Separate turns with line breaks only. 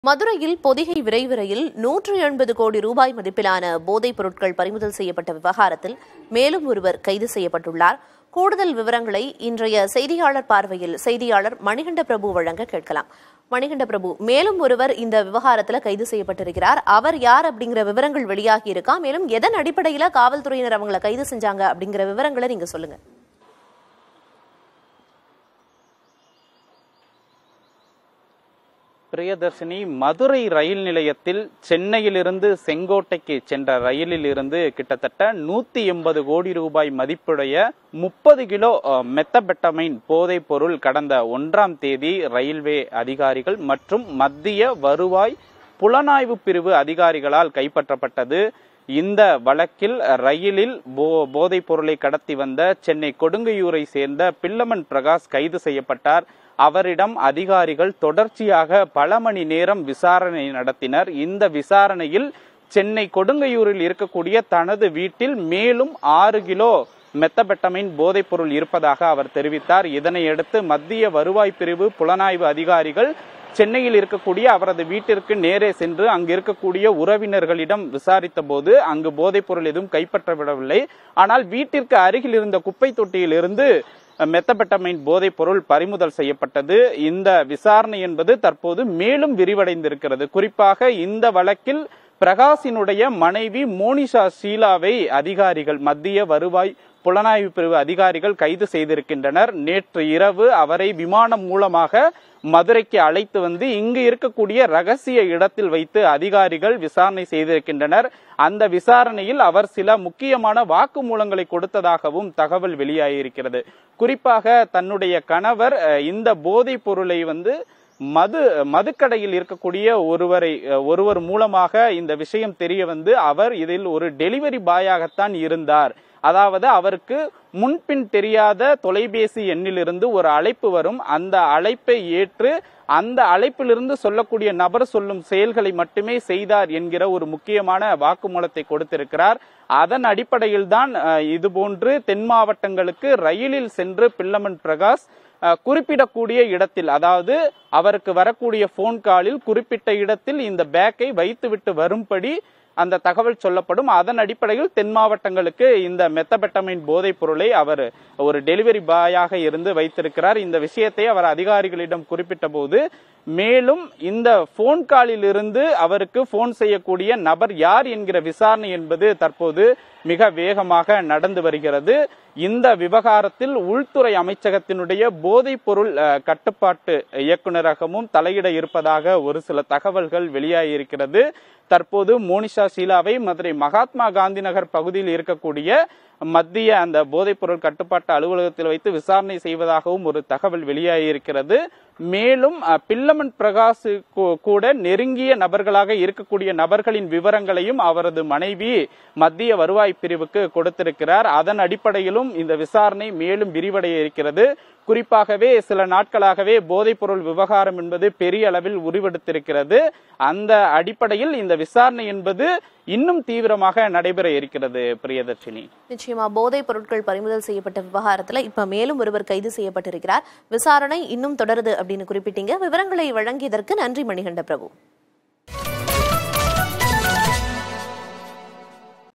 மதுரையில் பொதிகை விரைவு ரயில் நூற்று எண்பது கோடி ரூபாய் மதிப்பிலான போதைப் பொருட்கள் பறிமுதல் செய்யப்பட்ட விவகாரத்தில் மேலும் ஒருவர் கைது செய்யப்பட்டுள்ளார் கூடுதல் விவரங்களை இன்றைய செய்தியாளர் பார்வையில் செய்தியாளர் மணிகண்ட பிரபு வழங்க கேட்கலாம் மணிகண்ட பிரபு மேலும் ஒருவர் இந்த விவகாரத்தில் கைது செய்யப்பட்டிருக்கிறார் அவர் யார் அப்படிங்கிற விவரங்கள் வெளியாகி இருக்கா மேலும் எதன் அடிப்படையில காவல்துறையினர் அவங்கள கைது செஞ்சாங்க அப்படிங்கிற விவரங்களை நீங்க சொல்லுங்க
பிரியதர்ஷினி மதுரை ரயில் நிலையத்தில் சென்னையிலிருந்து செங்கோட்டைக்கு சென்ற ரயிலில் இருந்து கிட்டத்தட்ட நூத்தி எண்பது கோடி ரூபாய் மதிப்புடைய முப்பது கிலோ அஹ், மெத்தபெட்டமைன் போதைப் பொருள் கடந்த ஒன்றாம் தேதி ரயில்வே அதிகாரிகள் மற்றும் மத்திய வருவாய் புலனாய்வு பிரிவு அதிகாரிகளால் கைப்பற்றப்பட்டது இந்த வழக்கில் ரயிலில் போ போதைப் பொருளை கடத்தி வந்த சென்னை கொடுங்கையூரை சேர்ந்த பில்லமன் பிரகாஷ் கைது செய்யப்பட்டார் அவரிடம் அதிகாரிகள் தொடர்ச்சியாக பல மணி நேரம் விசாரணை நடத்தினர் இந்த விசாரணையில் சென்னை கொடுங்கையூரில் இருக்கக்கூடிய தனது வீட்டில் மேலும் ஆறு கிலோ மெத்தபெட்டமைன் போதைப் பொருள் இருப்பதாக அவர் தெரிவித்தார் இதனையடுத்து மத்திய வருவாய் பிரிவு புலனாய்வு அதிகாரிகள் சென்னையில் இருக்கக்கூடிய அவரது வீட்டிற்கு நேரே சென்று அங்கு இருக்கக்கூடிய உறவினர்களிடம் விசாரித்த போது அங்கு போதைப் பொருள் எதுவும் கைப்பற்றப்படவில்லை ஆனால் வீட்டிற்கு அருகில் இருந்த குப்பை தொட்டியில் இருந்து மெத்தபெட்டமைன் போதைப் பொருள் பறிமுதல் செய்யப்பட்டது இந்த விசாரணை என்பது தற்போது மேலும் விரிவடைந்திருக்கிறது குறிப்பாக இந்த வழக்கில் பிரகாஷினுடைய மனைவி மோனிஷா ஷீலாவை அதிகாரிகள் மத்திய வருவாய் புலனாய்வு பிரிவு அதிகாரிகள் கைது செய்திருக்கின்றனர் நேற்று இரவு அவரை விமானம் மூலமாக மதுரைக்கு அழைத்து வந்து இங்கு இருக்கக்கூடிய ரகசிய இடத்தில் வைத்து அதிகாரிகள் விசாரணை செய்திருக்கின்றனர் அந்த விசாரணையில் அவர் சில முக்கியமான வாக்குமூலங்களை கொடுத்ததாகவும் தகவல் வெளியாகியிருக்கிறது குறிப்பாக தன்னுடைய கணவர் அஹ், இந்த போதைப் பொருளை வந்து மது மதுக்கடையில் இருக்கக்கூடிய ஒருவரை அஹ், ஒருவர் மூலமாக இந்த விஷயம் தெரிய வந்து அவர் இதில் ஒரு டெலிவரி பாயாகத்தான் இருந்தார் அதாவது அவருக்கு முன்பின் தெரியாத தொலைபேசி எண்ணிலிருந்து ஒரு அழைப்பு வரும் அந்த அழைப்பை ஏற்று அந்த அழைப்பிலிருந்து சொல்லக்கூடிய நபர் சொல்லும் செயல்களை மட்டுமே செய்தார் என்கிற ஒரு முக்கியமான வாக்குமூலத்தை கொடுத்திருக்கிறார் அதன் அடிப்படையில் தான் இதுபோன்று தென் மாவட்டங்களுக்கு ரயிலில் சென்று பில்லமன் பிரகாஷ் அஹ், குறிப்பிடக்கூடிய இடத்தில் அதாவது அவருக்கு வரக்கூடிய போன் காலில் குறிப்பிட்ட இடத்தில் இந்த பேக்கை வைத்துவிட்டு வரும்படி அந்த தகவல் சொல்லப்படும் அதன் அடிப்படையில் தென் மாவட்டங்களுக்கு இந்த மெத்தபெட்டமைன் போதைப் பொருளை அவர் ஒரு டெலிவரி பாயாக இருந்து வைத்திருக்கிறார் இந்த விஷயத்தை அவர் அதிகாரிகளிடம் குறிப்பிட்ட போது மேலும் இந்த போன் காலில் இருந்து அவருக்கு போன் செய்யக்கூடிய நபர் யார் என்கிற விசாரணை என்பது தற்போது மிக வேகமாக நடந்து வருகிறது இந்த விவகாரத்தில் உள்துறை அமைச்சகத்தினுடைய போதைப் பொருள் அஹ், கட்டுப்பாட்டு இயக்குநரகமும் தலையிட இருப்பதாக ஒரு சில தகவல்கள் வெளியாகியிருக்கிறது தற்போது மோனிஷா ஷீலாவை மதுரை மகாத்மா காந்தி நகர் பகுதியில் இருக்கக்கூடிய மத்திய அந்த போதைப் பொருள் கட்டுப்பாட்டு அலுவலகத்தில் வைத்து விசாரணை செய்வதாகவும் ஒரு தகவல் வெளியாகியிருக்கிறது மேலும் அஹ், பில்லமன் பிரகாஷ் கூ- கூட நெருங்கிய நபர்களாக இருக்கக்கூடிய நபர்களின் விவரங்களையும் அவரது மனைவி மத்திய வருவாய் பிரிவுக்கு கொடுத்திருக்கிறார் அதன் அடிப்படையிலும் இந்த விசாரணை மேலும் விரிவடைய இருக்கிறது குறிப்பாகவே சில நாட்களாகவே போதைப் பொருள் விவகாரம் என்பது பெரிய அளவில் உருவெடுத்திருக்கிறது அந்த அடிப்படையில் இந்த விசாரணை என்பது இன்னும் தீவிரமாக நடைபெற இருக்கிறது பிரியதர்ஷினி
நிச்சயமா போதைப் பொருட்கள் பறிமுதல் செய்யப்பட்ட விவகாரத்துல இப்ப மேலும் ஒருவர் கைது செய்யப்பட்டிருக்கிறார் விசாரணை இன்னும் தொடருது அப்படின்னு குறிப்பிட்டீங்க விவரங்களை வழங்கியதற்கு நன்றி மணிகண்ட பிரபு